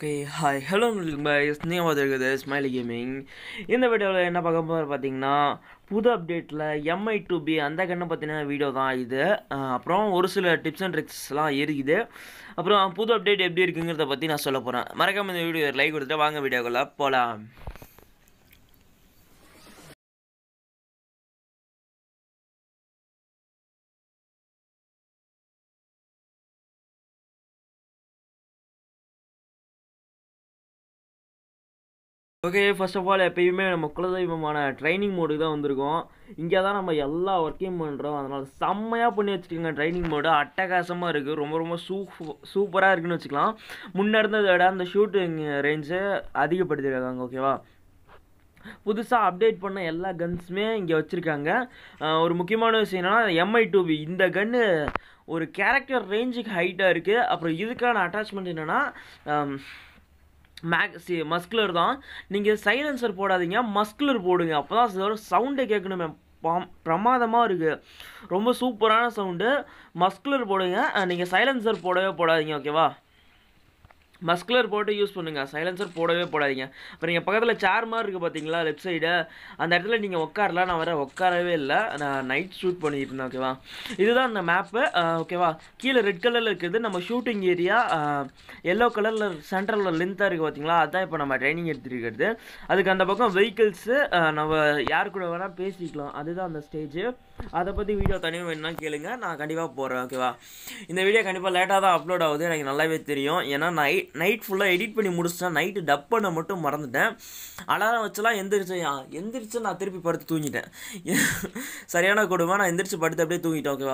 okay hi hello guys நீங்கள் பார்த்துருக்குது smiley gaming இந்த வீடியோவில் என்ன பார்க்க போகிற பார்த்தீங்கன்னா புது அப்டேட்டில் எம்ஐ டு பி அந்த கண்ணை பற்றின வீடியோ தான் இது அஹ் அப்புறம் ஒரு சில டிப்ஸ் அண்ட் ட்ரிக்ஸ்லாம் இருக்குது அப்புறம் புது அப்டேட் எப்படி இருக்குங்கிறத பற்றி நான் சொல்ல போகிறேன் மறக்காம இந்த வீடியோ லைக் கொடுத்துட்டு வாங்க வீடியோக்குள்ளே போகலாம் ஓகே ஃபர்ஸ்ட் ஆஃப் ஆல் எப்பயுமே நம்ம குலதெய்வமான ட்ரைனிங் மோடுக்கு தான் வந்திருக்கோம் இங்கே தான் நம்ம எல்லா ஒர்க்கையும் பண்ணுறோம் அதனால் செம்மையாக பண்ணி வச்சுக்கோங்க ட்ரைனிங் மோடு அட்டகாசமாக இருக்குது ரொம்ப ரொம்ப சூ சூப்பராக இருக்குன்னு வச்சுக்கலாம் முன்ன இருந்ததை விட அந்த ஷூட்டிங் ரேஞ்சை அதிகப்படுத்திருக்காங்க ஓகேவா புதுசாக அப்டேட் பண்ண எல்லா கன்ஸுமே இங்கே வச்சுருக்காங்க ஒரு முக்கியமான விஷயம் என்னன்னா எம்ஐ டூபி இந்த கன்று ஒரு கேரக்டர் ரேஞ்சுக்கு ஹைட்டாக இருக்குது அப்புறம் இதுக்கான அட்டாச்மெண்ட் என்னென்னா மேக் சி மஸ்குலர் தான் நீங்கள் சைலன்சர் போடாதீங்க மஸ்குலர் போடுங்க அப்போ தான் சவுண்டை கேட்கணுமே பம் பிரமாதமாக இருக்குது ரொம்ப சூப்பரான சவுண்டு மஸ்குலர் போடுங்க நீங்கள் சைலன்சர் போடவே போடாதீங்க ஓகேவா மஸ்குலர் போட்டு யூஸ் பண்ணுங்கள் சைலன்சர் போடவே போடாதீங்க இப்போ நீங்கள் பக்கத்தில் சேர் மாதிரி இருக்குது பார்த்தீங்களா லெஃப்ட் சைடு அந்த இடத்துல நீங்கள் உட்காரலாம் நான் வர உட்காரவே இல்லை நான் நைட் ஷூட் பண்ணிட்டு இருந்தேன் ஓகேவா இதுதான் அந்த மேப்பு ஓகேவா கீழே ரெட் கலரில் இருக்குது நம்ம ஷூட்டிங் ஏரியா எல்லோ கலரில் சென்ட்ரலில் லென்த்தாக இருக்குது பார்த்தீங்களா அதுதான் இப்போ நம்ம ட்ரைனிங் எடுத்துருக்கிறது அதுக்கு அந்த பக்கம் வெஹிக்கிள்ஸு நம்ம யார் கூட வேணால் பேசிக்கலாம் அதுதான் அந்த ஸ்டேஜு அதை பற்றி வீடியோ தனியாக வேணும்னா கேளுங்க நான் கண்டிப்பாக போடுறேன் ஓகேவா இந்த வீடியோ கண்டிப்பாக லேட்டாக தான் அப்லோட் ஆகுது எனக்கு நல்லாவே தெரியும் ஏன்னா நைட் நைட் ஃபுல்லாக எடிட் பண்ணி முடிச்சிட்டேன் நைட்டு டப் பண்ண மட்டும் மறந்துட்டேன் அலாரம் வச்செல்லாம் எந்திரிச்சு எந்திரிச்சு நான் திருப்பி படுத்து தூங்கிட்டேன் சரியான கொடுமை நான் எந்திரிச்சு படுத்து அப்படியே தூங்கிட்டேன் ஓகேவா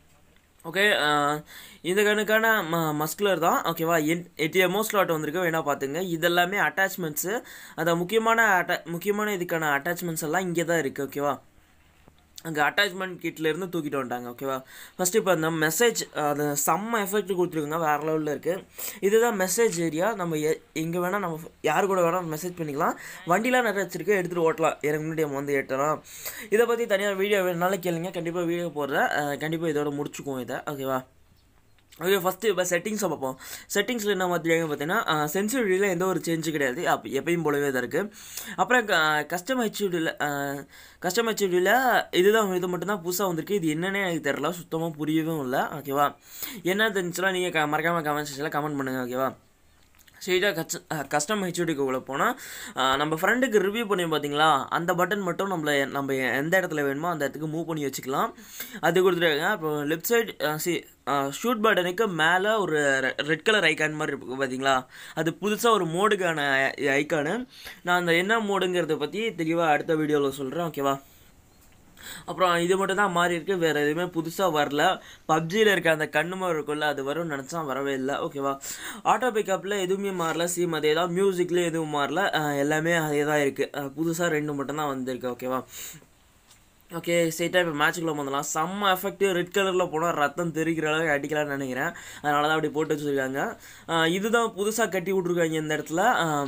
ஓகே இந்த கணக்கான ம மஸ்குலர் தான் ஓகேவா எட் எட்டு எமோ ஸ்லாட் வந்திருக்கு வேணால் பார்த்துங்க இதெல்லாமே அட்டாச்மெண்ட்ஸு அந்த முக்கியமான அட்டா முக்கியமான இதுக்கான அட்டாச்மெண்ட்ஸ் எல்லாம் இங்கே தான் இருக்குது ஓகேவா அங்கே அட்டாச்மெண்ட் கிட்லேருந்து தூக்கிட்டு வந்துட்டாங்க ஓகேவா ஃபஸ்ட்டு இப்போ அந்த மெசேஜ் அது செம்ம எஃபெக்ட் கொடுத்துருக்குங்க வேறு லெவலில் இருக்குது இதுதான் மெசேஜ் ஏரியா நம்ம எ எங்கே வேணால் நம்ம யார் கூட வேணால் மெசேஜ் பண்ணிக்கலாம் வண்டிலாம் நிறைய வச்சுருக்கு எடுத்துகிட்டு ஓட்டலாம் எனக்கு முன்னாடி நம்ம வந்து ஏட்டலாம் இதை பற்றி தனியாக வீடியோ வேணுனாலும் கேளுங்க கண்டிப்பாக வீடியோ போடுறேன் கண்டிப்பாக இதோட முடிச்சுக்குவோம் இதை ஓகேவா ஓகே ஃபஸ்ட்டு இப்போ செட்டிங்ஸை பார்ப்போம் செட்டிங்ஸில் என்ன மாற்றிருக்காங்க பார்த்தீங்கன்னா சென்சிட்டிவிட்டியில் எந்த ஒரு சேஞ்சு கிடையாது அப் எப்பயும் போலவே தான் இருக்குது அப்புறம் கஸ்டம் ஹெச்யூடியில் கஸ்டம் ஹெச்யூடியில் இதுதான் இது மட்டும்தான் புதுசாக வந்திருக்கு இது என்னன்னே எனக்கு தெரில சுத்தமாக புரியவே இல்லை ஓகேவா என்ன தெரிஞ்சுலாம் நீங்கள் க மறக்காமல் கமெண்ட் செக்ஷனில் கமெண்ட் பண்ணுங்கள் ஓகேவா ஸ்ட்ரெயிட்டாக கஸ்ட கஸ்டம் ஹெச்ஓடிக்கு உள்ள போனால் நம்ம ஃப்ரெண்டுக்கு ரிவ்யூ பண்ணி பார்த்தீங்களா அந்த பட்டன் மட்டும் நம்மளை நம்ம எந்த இடத்துல வேணுமோ அந்த இடத்துக்கு மூவ் பண்ணி வச்சுக்கலாம் அது கொடுத்துருக்காங்க இப்போ லெஃப்ட் சைடு சி ஷூட் பட்டனுக்கு மேலே ஒரு ரெட் கலர் ஐக்கான் மாதிரி இருக்கு பார்த்தீங்களா அது புதுசாக ஒரு மோடுக்கான ஐக்கானு நான் அந்த என்ன மோடுங்கிறத பற்றி தெளிவாக அடுத்த வீடியோவில் சொல்கிறேன் ஓகேவா அப்புறம் இது மட்டும் தான் மாறி இருக்குது வேறு எதுவுமே புதுசாக வரல பப்ஜியில் இருக்க அந்த கண்ணுமா இருக்கும்ல அது வரும்னு நினச்சா வரவே இல்லை ஓகேவா ஆட்டோ பிக்கப்பில் எதுவுமே மாறல சீம் அதே தான் மியூசிக்கில் எதுவும் மாறல எல்லாமே அதே தான் இருக்குது புதுசாக ரெண்டு மட்டும் தான் வந்திருக்கு ஓகேவா ஓகே ஸ்ட்ரெயிட்டாக இப்போ மேட்சுக்குள்ளே வந்துடலாம் செம்ம எஃபெக்ட் ரெட் கலரில் போனால் ரத்தம் தெரிக்கிற அளவுக்கு அடிக்கலாம்னு நினைக்கிறேன் அதனால தான் அப்படி போட்டு வச்சுருக்காங்க இதுதான் புதுசாக கட்டி விட்ருக்காங்க இந்த இடத்துல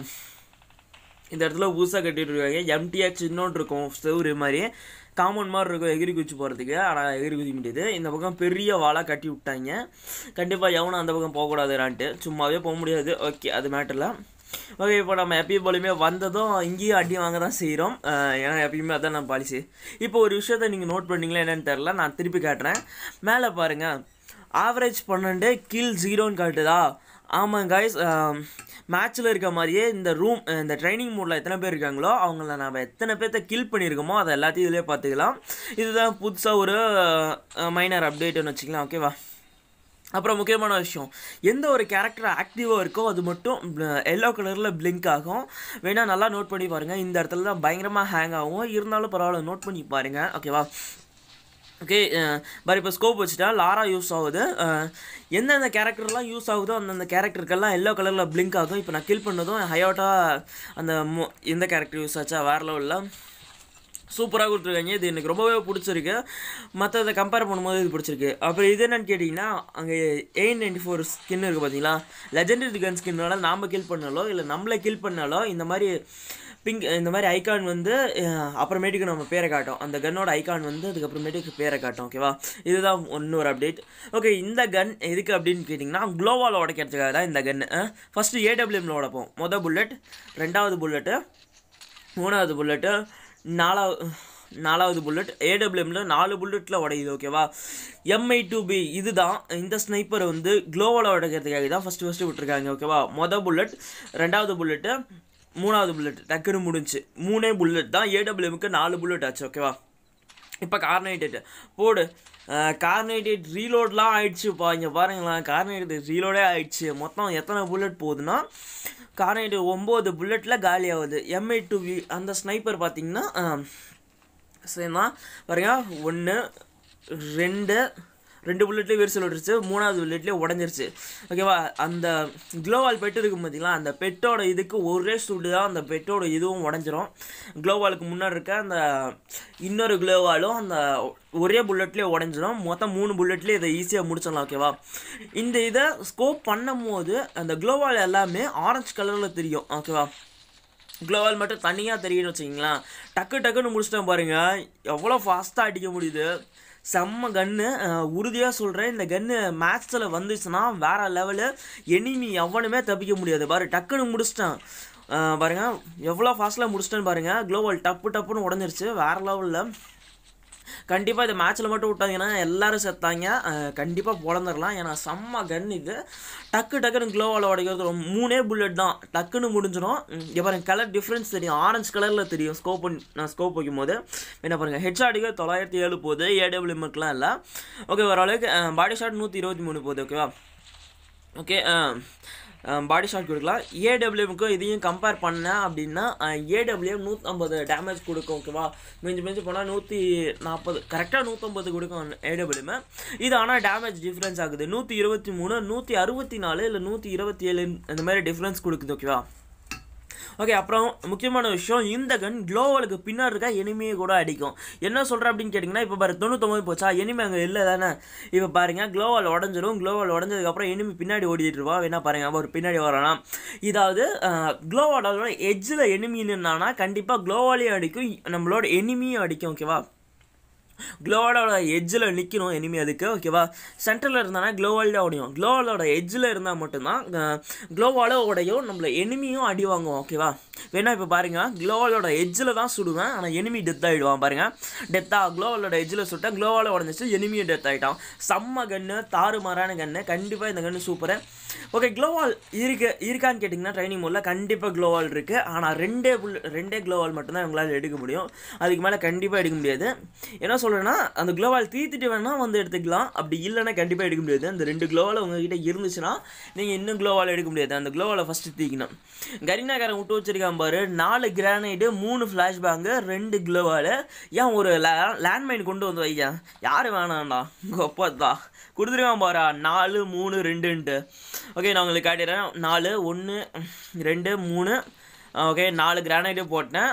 இந்த இடத்துல புதுசாக கட்டிட்டு இருக்காங்க எம்டிஆர் சின்னோன்னு இருக்கும் செவ்வறு மாதிரி காமன் மாதிரி இருக்கும் எகிரி குச்சி போகிறதுக்கு ஆனால் எகிரி குதிக்க முடியாது இந்த பக்கம் பெரிய வாளாக கட்டி விட்டாங்க கண்டிப்பாக எவனும் அந்த பக்கம் போகக்கூடாதுறான்ட்டு சும்மாவே போக முடியாது ஓகே அது மேட்டரில் ஓகே இப்போ நம்ம எப்பயும் போலுமே வந்ததும் இங்கேயும் அடி வாங்க தான் செய்கிறோம் ஏன்னா எப்பயுமே அதான் நம்ம பாலிசி இப்போ ஒரு விஷயத்த நீங்கள் நோட் பண்ணீங்களா என்னன்னு தெரில நான் திருப்பி காட்டுறேன் மேலே பாருங்கள் ஆவரேஜ் பன்னெண்டு கில் ஜீரோன்னு காட்டுதா ஆமாம் காய்ஸ் மேட்ச்சில் இருக்க மாதிரியே இந்த ரூம் இந்த ட்ரைனிங் மூடில் எத்தனை பேர் இருக்காங்களோ அவங்கள நம்ம எத்தனை பேர்த்த கில் பண்ணியிருக்கோமோ அதை எல்லாத்தையும் இதிலே பார்த்துக்கலாம் இதுதான் புதுசாக ஒரு மைனர் அப்டேட்டுன்னு வச்சுக்கலாம் ஓகேவா அப்புறம் முக்கியமான விஷயம் எந்த ஒரு கேரக்டர் ஆக்டிவாக இருக்கோ அது மட்டும் எல்லோ கலரில் பிளிங்க் ஆகும் வேணால் நல்லா நோட் பண்ணி பாருங்கள் இந்த இடத்துல தான் பயங்கரமாக ஹேங் ஆகும் இருந்தாலும் பரவாயில்ல நோட் பண்ணி பாருங்கள் ஓகேவா ஓகே பாரு இப்போ ஸ்கோப் வச்சுட்டா லாரா யூஸ் ஆகுது எந்தெந்த கேரக்டர்லாம் யூஸ் ஆகுதோ அந்தந்த கேரக்டருக்கெல்லாம் எல்லோ கலரில் பிளிங்க் ஆகும் இப்போ நான் கில் பண்ணதும் ஹயோட்டா அந்த மோ எந்த கேரக்டர் யூஸ் ஆச்சா வேறு லெவலில் சூப்பராக கொடுத்துருக்காங்க இது எனக்கு ரொம்பவே பிடிச்சிருக்கு மற்றதை கம்பேர் பண்ணும்போது இது பிடிச்சிருக்கு அப்புறம் இது என்னன்னு கேட்டிங்கன்னா அங்கே எயிட் நைன்டி ஃபோர் ஸ்கின் இருக்குது பார்த்தீங்களா லெஜெண்டரி கன் ஸ்கின்னால நாம் கில் பண்ணாலோ இல்லை நம்மளை கில் பண்ணாலோ இந்த மாதிரி பிங்க் இந்த மாதிரி ஐகான் வந்து அஹ், அப்புறமேட்டுக்கு நம்ம பேரை காட்டும் அந்த கன்னோட ஐகான் வந்து அதுக்கப்புறமேட்டுக்கு பேரை காட்டும் ஓகேவா இதுதான் இன்னொரு அப்டேட் ஓகே இந்த கன் எதுக்கு அப்படின்னு கேட்டிங்கன்னா க்ளோவால் உடைக்கிறதுக்காக தான் இந்த கன்று ஃபஸ்ட்டு ஏடபிள்யூஎம்ல உடைப்போம் மொதல் புல்லட் ரெண்டாவது புல்லட்டு மூணாவது புல்லட்டு நாலாவது நாலாவது புல்லட் ஏடபிள்யூஎம்ல நாலு புல்லட்டில் உடையுது ஓகேவா எம்ஐ டூ பி இதுதான் இந்த ஸ்னைப்பர் வந்து க்ளோவால் உடைக்கிறதுக்காக தான் ஃபஸ்ட்டு ஃபஸ்ட்டு விட்டுருக்காங்க ஓகேவா மொதல் புல்லட் ரெண்டாவது புல்லட்டு மூணாவது புல்லட் டக்குன்னு முடிஞ்சு மூணே புல்லட் தான் ஏடபிள்யூஎம்க்கு நாலு புல்லட் ஆச்சு ஓகேவா இப்போ கார்னைடேட் போடு கார்னைடேட் ரீலோட்லாம் ஆயிடுச்சுப்பா இங்கே பாருங்களேன் கார்னைடேட் ரீலோடே ஆயிடுச்சு மொத்தம் எத்தனை புல்லட் போகுதுன்னா கார்னைடேட் ஒம்பது புல்லட்டில் காலி ஆகுது எம்ஐ டூ வி அந்த ஸ்னைப்பர் பார்த்தீங்கன்னா சரிண்ணா பாருங்க ஒன்று ரெண்டு ரெண்டு புல்லட்லேயே விரிசல் விட்டுருச்சு மூணாவது புல்லட்லேயே உடஞ்சிருச்சு ஓகேவா அந்த க்ளோவால் பெட் இருக்கும் பார்த்தீங்களா அந்த பெட்டோட இதுக்கு ஒரே சுடு தான் அந்த பெட்டோட இதுவும் உடஞ்சிரும் க்ளோவாலுக்கு முன்னாடி இருக்க அந்த இன்னொரு க்ளோவாலும் அந்த ஒரே புல்லட்லேயே உடஞ்சிரும் மொத்தம் மூணு புல்லட்லேயே இதை ஈஸியாக முடிச்சிடலாம் ஓகேவா இந்த இதை ஸ்கோப் பண்ணும் போது அந்த க்ளோவால் எல்லாமே ஆரஞ்சு கலரில் தெரியும் ஓகேவா க்ளோவால் மட்டும் தனியாக தெரியும்னு வச்சுக்கிங்களேன் டக்கு டக்குன்னு முடிச்சிட்டேன் பாருங்க எவ்வளோ ஃபாஸ்ட்டாக அடிக்க முடியுது செம்ம கன்று உறுதியாக சொல்கிறேன் இந்த கன்று மேட்ச்சில் வந்துச்சுன்னா வேறு லெவலு எனிமி எவனுமே தப்பிக்க முடியாது பாரு டக்குன்னு முடிச்சிட்டேன் அஹ் பாருங்க எவ்வளோ ஃபாஸ்ட்டில் முடிச்சிட்டேன்னு பாருங்க க்ளோவால் டப்பு டப்புன்னு உடஞ்சிருச்சு வேறு லெவலில் கண்டிப்பாக இந்த மேட்ச்சில் மட்டும் விட்டாங்கன்னா எல்லாரும் செத்தாங்க கண்டிப்பாக பிறந்துடலாம் ஏன்னா செம்ம கன் இது டக்கு டக்குன்னு க்ளோவால் உடைக்கிறது ரொம்ப மூணே புல்லட் தான் டக்குன்னு முடிஞ்சிடும் இங்கே பாருங்க கலர் டிஃப்ரென்ஸ் தெரியும் ஆரஞ்சு கலரில் தெரியும் ஸ்கோப் நான் ஸ்கோப் வைக்கும் போது என்ன பாருங்கள் ஹெட் ஷாட்டுக்கு தொள்ளாயிரத்தி ஏழு போகுது ஏடபிள்யூஎம்க்குலாம் இல்லை ஓகே ஓரளவுக்கு பாடி ஷாட் நூற்றி இருபத்தி மூணு போகுது ஓகேவா ஓகே பாடி ஷாட் கொடுக்கலாம் ஏடபிள்யூமுக்கும் இதையும் கம்பேர் பண்ணேன் அப்படின்னா ஏடபிள்யூஎம் நூற்றம்பது டேமேஜ் கொடுக்கும் ஓகேவா மிஞ்சி மிஞ்சி போனால் நூற்றி நாற்பது கரெக்டாக நூற்றம்பது கொடுக்கும் ஏடபிள்யூமு இது ஆனால் டேமேஜ் டிஃப்ரென்ஸ் ஆகுது நூற்றி இருபத்தி மூணு நூற்றி அறுபத்தி நாலு இல்லை நூற்றி இருபத்தி ஏழு இந்த மாதிரி டிஃப்ரென்ஸ் கொடுக்குது ஓகேவா ஓகே அப்புறம் முக்கியமான விஷயம் இந்த கன் க்ளோவலுக்கு பின்னாடி இருக்க எனிமையை கூட அடிக்கும் என்ன சொல்கிறேன் அப்படின்னு கேட்டிங்கன்னா இப்போ பாரு தொண்ணூத்தொம்பது போச்சா எனிமி அங்கே இல்லை தானே இப்போ பாருங்க க்ளோவால் உடஞ்சிரும் க்ளோவால் உடஞ்சதுக்கப்புறம் எனிமி பின்னாடி ஓடிட்டு இருவா வேணா பாருங்க அவர் பின்னாடி வரானா இதாவது க்ளோவாலோட எட்ஜில் எனிமி நின்னானா கண்டிப்பாக க்ளோவாலையும் அடிக்கும் நம்மளோட எனிமியும் அடிக்கும் ஓகேவா க்ளோவாலோட எட்ஜில் நிற்கணும் எனிமி அதுக்கு ஓகேவா சென்டரில் இருந்தானா க்ளோவால் தான் உடையும் க்ளோவாலோட எட்ஜில் இருந்தால் மட்டும்தான் க்ளோவாலோ உடையும் நம்மள எனிமியும் அடி வாங்குவோம் ஓகேவா வேணா இப்போ பாருங்க க்ளோவாலோட எட்ஜில் தான் சுடுவேன் ஆனால் எனிமி டெத் ஆகிடுவான் பாருங்க டெத்தா க்ளோவாலோட எட்ஜில் சுட்டேன் க்ளோவால உடஞ்சிச்சு எனிமியும் டெத் ஆகிட்டான் செம்ம கன்று தாறுமாறான கன்று கண்டிப்பாக இந்த கன்று சூப்பரு ஓகே க்ளோவால் இருக்கு இருக்கான்னு கேட்டிங்கன்னா ட்ரைனிங் மோடில் கண்டிப்பாக க்ளோவால் இருக்குது ஆனால் ரெண்டே புல் ரெண்டே க்ளோவால் மட்டும்தான் இவங்களால் எடுக்க முடியும் அதுக்கு மேலே கண்டிப்பாக எடுக்க முடியாது என்ன சொல்கிறேன்னா அந்த க்ளோவால் தீர்த்துட்டு வேணால் வந்து எடுத்துக்கலாம் அப்படி இல்லைன்னா கண்டிப்பாக எடுக்க முடியாது அந்த ரெண்டு க்ளோவால் உங்ககிட்ட இருந்துச்சுன்னா நீங்கள் இன்னும் க்ளோவால் எடுக்க முடியாது அந்த க்ளோவால் ஃபஸ்ட்டு தீக்கணும் கரீனாக்காரன் விட்டு வச்சிருக்கான் பாரு நாலு கிரானைடு மூணு ஃப்ளாஷ்பேங்கு ரெண்டு க்ளோவால் ஏன் ஒரு லேண்ட்மைன் கொண்டு வந்து வையா யார் வேணாம்டா உங்கள் அப்பா தான் கொடுத்துருக்கான் பாரா நாலு மூணு ரெண்டுன்ட்டு ஓகே நான் உங்களுக்கு காட்டிடுறேன் நாலு ஒன்று ரெண்டு மூணு ஓகே நாலு கிரானைட்டு போட்டேன்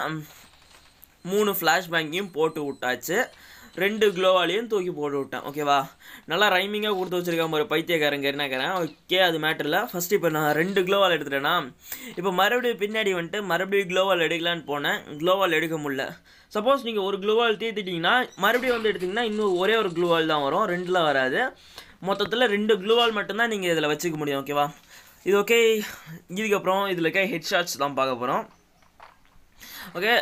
மூணு ஃப்ளாஷ் பேங்கையும் போட்டு விட்டாச்சு ரெண்டு க்ளோவாலையும் தூக்கி போட்டு விட்டேன் ஓகேவா நல்லா ரைமிங்காக கொடுத்து வச்சிருக்கான் ஒரு பைத்தியக்காரங்க என்னக்கிறேன் ஓகே அது மேட்டர் இல்லை ஃபஸ்ட்டு இப்போ நான் ரெண்டு க்ளோவால் எடுத்துட்டேன்னா இப்போ மறுபடியும் பின்னாடி வந்துட்டு மறுபடியும் க்ளோவால் எடுக்கலான்னு போனேன் க்ளோவால் எடுக்க முடியல சப்போஸ் நீங்கள் ஒரு க்ளோவால் தீர்த்துட்டிங்கன்னா மறுபடியும் வந்து எடுத்திங்கன்னா இன்னும் ஒரே ஒரு க்ளூவால் தான் வரும் ரெண்டில் வராது மொத்தத்தில் ரெண்டு க்ளூவால் மட்டும்தான் நீங்கள் இதில் வச்சுக்க முடியும் ஓகேவா இது ஓகே இதுக்கப்புறம் இதில் இருக்க ஹெட் ஷாட்ஸ் தான் பார்க்க போகிறோம் ஓகே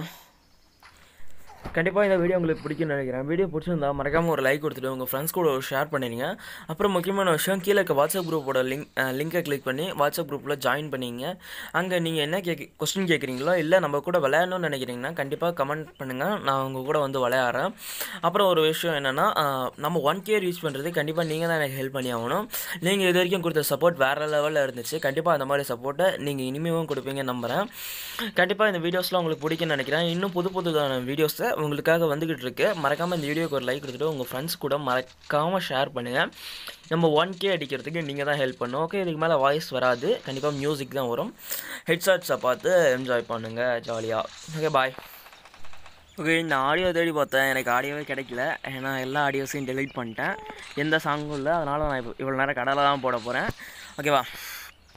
கண்டிப்பாக இந்த வீடியோ உங்களுக்கு பிடிக்கும்னு நினைக்கிறேன் வீடியோ பிடிச்சிருந்தா மறக்காமல் ஒரு லைக் கொடுத்துட்டு உங்கள் ஃப்ரெண்ட்ஸ் கூட ஒரு ஷேர் பண்ணிடுங்க அப்புறம் முக்கியமான விஷயம் கீழே இருக்க வாட்ஸ்அப் குரூப்போட லிங்க் லிங்கை கிளிக் பண்ணி வாட்ஸ்அப் குரூப்பில் ஜாயின் பண்ணிங்க அங்கே நீங்கள் என்ன கேட்க கொஸ்டின் கேட்குறீங்களோ இல்லை நம்ம கூட விளையாடணும்னு நினைக்கிறீங்கன்னா கண்டிப்பாக கமெண்ட் பண்ணுங்கள் நான் உங்கள் கூட வந்து விளையாடுறேன் அப்புறம் ஒரு விஷயம் என்னென்னா நம்ம ஒன் கேர் யூஸ் பண்ணுறது கண்டிப்பாக நீங்கள் தான் எனக்கு ஹெல்ப் பண்ணி ஆகணும் நீங்கள் இது வரைக்கும் கொடுத்த சப்போர்ட் வேறு லெவலில் இருந்துச்சு கண்டிப்பாக அந்த மாதிரி சப்போர்ட்டை நீங்கள் இனிமேவும் கொடுப்பீங்கன்னு நம்புகிறேன் கண்டிப்பாக இந்த வீடியோஸ்லாம் உங்களுக்கு பிடிக்கும்னு நினைக்கிறேன் இன்னும் புது புதுதான வீடியோஸை உங்களுக்காக வந்துக்கிட்டு இருக்கு மறக்காமல் இந்த வீடியோக்கு ஒரு லைக் கொடுத்துட்டு உங்கள் ஃப்ரெண்ட்ஸ் கூட மறக்காமல் ஷேர் பண்ணுங்கள் நம்ம ஒன் கே அடிக்கிறதுக்கு நீங்கள் தான் ஹெல்ப் பண்ணும் ஓகே இதுக்கு மேலே வாய்ஸ் வராது கண்டிப்பாக மியூசிக் தான் வரும் ஹெட்செட்ஸை பார்த்து என்ஜாய் பண்ணுங்கள் ஜாலியாக ஓகே பாய் ஓகே இந்த ஆடியோ தேடி பார்த்தேன் எனக்கு ஆடியோவே கிடைக்கல ஏன்னா எல்லா ஆடியோஸையும் டெலீட் பண்ணிட்டேன் எந்த சாங்கும் இல்லை அதனால் நான் இப்போ இவ்வளோ நேரம் கடலை தான் போட போகிறேன் ஓகேவா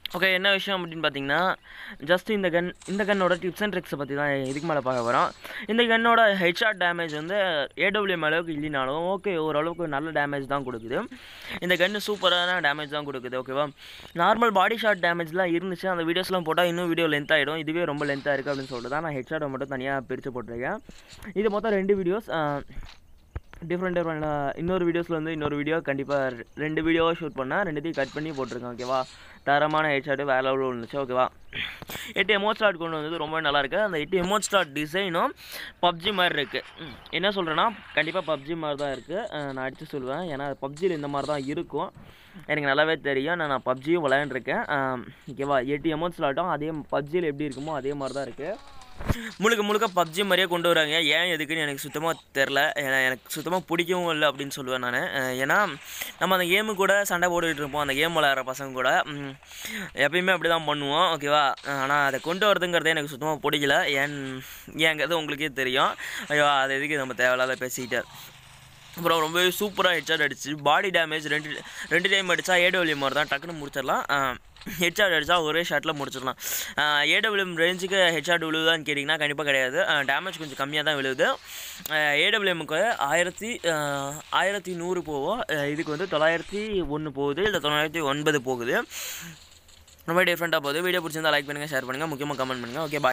ஓகே என்ன விஷயம் அப்படின்னு பார்த்தீங்கன்னா ஜஸ்ட் இந்த கன் இந்த கன்னோட டிப்ஸ் அண்ட் ட்ரிக்ஸை பற்றி தான் இதுக்கு மேலே பார்க்க வரோம் இந்த கன்னோட ஹெட்ஷாட் டேமேஜ் வந்து ஏடபிள்யூஎம் அளவுக்கு இல்லைனாலும் ஓகே ஓரளவுக்கு நல்ல டேமேஜ் தான் கொடுக்குது இந்த கன்று சூப்பரான டேமேஜ் தான் கொடுக்குது ஓகேவா நார்மல் பாடி ஷாட் டேமேஜ்லாம் இருந்துச்சு அந்த வீடியோஸ்லாம் போட்டால் இன்னும் வீடியோ லென்த் ஆகிடும் இதுவே ரொம்ப லென்த்தாக இருக்குது அப்படின்னு சொல்லிட்டு தான் நான் ஹெட்ஷாட்டை மட்டும் தனியாக பிரித்து போட்டிருக்கேன் இது மொத்தம் ரெண்டு வீடியோஸ் டிஃப்ரெண்ட் டிஃப்ரெண்ட் இன்னொரு வீடியோஸில் வந்து இன்னொரு வீடியோ கண்டிப்பாக ரெண்டு வீடியோவாக ஷூட் பண்ணேன் ரெண்டுத்தையும் கட் பண்ணி போட்டிருக்கேன் ஓகேவா தரமான ஹெட்ஷாட்டு வேலை லெவலில் இருந்துச்சு ஓகேவா எட்டு எமோட் ஸ்டார்ட் கொண்டு வந்தது ரொம்ப நல்லா இருக்குது அந்த எட்டு எமோட் ஸ்டார்ட் டிசைனும் பப்ஜி மாதிரி இருக்குது என்ன சொல்கிறேன்னா கண்டிப்பாக பப்ஜி மாதிரி தான் இருக்குது நான் அடித்து சொல்லுவேன் ஏன்னா பப்ஜியில் இந்த மாதிரி தான் இருக்கும் எனக்கு நல்லாவே தெரியும் நான் நான் பப்ஜியும் விளையாண்டுருக்கேன் ஓகேவா எட்டு எமோட் ஸ்லாட்டும் அதே பப்ஜியில் எப்படி இருக்குமோ அதே மாதிரி தான் இருக்குது முழுக்க முழுக்க பப்ஜி மாதிரியே கொண்டு வராங்க ஏன் எதுக்குன்னு எனக்கு சுத்தமாக தெரில ஏன்னா எனக்கு சுத்தமாக பிடிக்கவும் இல்லை அப்படின்னு சொல்லுவேன் நான் ஏன்னா நம்ம அந்த கேமு கூட சண்டை போட்டுக்கிட்டு இருப்போம் அந்த கேம் விளையாடுற பசங்க கூட ம், எப்பயுமே அப்படி தான் பண்ணுவோம் ஓகேவா ஆனால் அதை கொண்டு வரதுங்கிறதே எனக்கு சுத்தமாக பிடிக்கல ஏன் ஏங்கிறது உங்களுக்கே தெரியும் ஐயோ அது எதுக்கு நம்ம தேவையில்லாத பேசிக்கிட்டு அப்புறம் ரொம்பவே சூப்பராக ஹெட்ஷாட் அடிச்சு பாடி டேமேஜ் ரெண்டு ரெண்டு டைம் அடித்தா ஏடபிள்யூ மாதிரி தான் டக்குன்னு முடிச்சிடலாம் ஹெட்ஷாட் அடித்தா ஒரே ஷாட்டில் முடிச்சிடலாம் ஏடபிள்யூஎம் ரேஞ்சுக்கு ஹெட்ஷாட் விழுவுதான்னு கேட்டிங்கன்னா கண்டிப்பாக கிடையாது டேமேஜ் கொஞ்சம் கம்மியாக தான் விழுவுது ஏடபிள்யூஎம்க்கு ஆயிரத்தி அஹ், ஆயிரத்தி நூறு போவோம் அஹ், இதுக்கு வந்து தொள்ளாயிரத்தி ஒன்று போகுது இல்லை தொள்ளாயிரத்தி ஒன்பது போகுது ரொம்ப டிஃப்ரெண்ட்டாக போகுது வீடியோ பிடிச்சிருந்தா லைக் பண்ணுங்கள் ஷேர் பண்ணுங்கள் முக்கியமாக கமெண்ட் பண்ணுங்கள் ஓகே பாய்